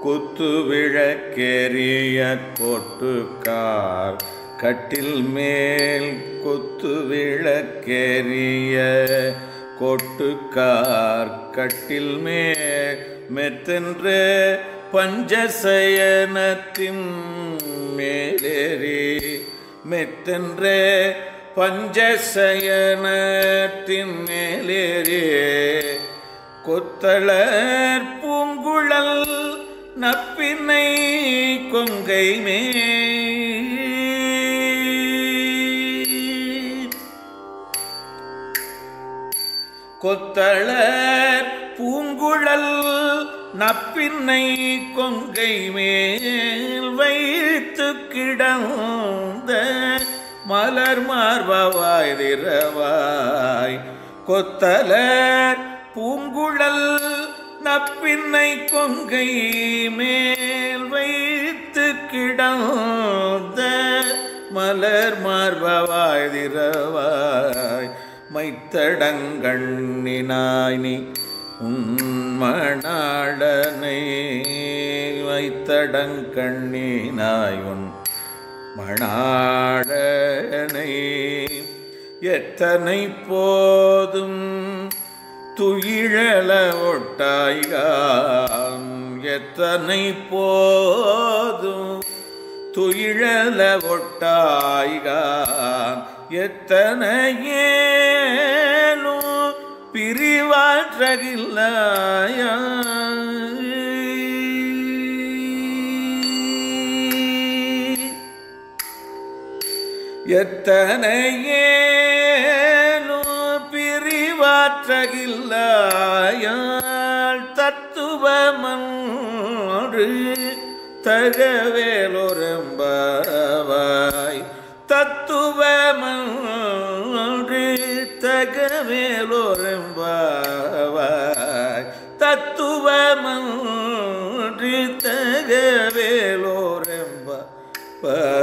குத்து விளக்கெரிய கொட்டுக்கார் கட்டில் மேல் குத்து விளக்கெரிய கொட்டுக்கார் கட்டில் மேல் மெத்தென்று பஞ்சசயனத்தின் மேலேறி மெத்தென்று பஞ்சசயனத்தின் மேலேறி கொத்தளர் பூங்குழல் நப்பினை கொங்கை மேல் கொத்தளர் பூங்குழல் நப்பின்னை கொங்கை மேல் வைத்து கிடந்த மலர் மார்பவாய் திரவாய் கொத்தலர் பூங்குழல் நப்பின்னை கொங்கை மேல் வைத்து கிடந்த மலர் மார்பவாய் திரவாய் மைத்தடங்கண்ணினாய் நீ உன்மணாடனை வைத்தடங்கண்ணினாய் உன் மணாடனை எத்தனை போதும் துயிழல ஒட்டாய்காம் எத்தனை போதும் துயிழல ஒட்டாய்காம் எத்தனையேனோ பிரிவாற்றகில்லாயா எத்தனையேனோ பிரிவாற்றகில்லாயால் தத்துவமன்று தகவேலொரும்பாவாய் தத்துவமன்று தகவேலொரும்பாவாய் தத்துவமன்று தகவேலோரெம்பாவாய்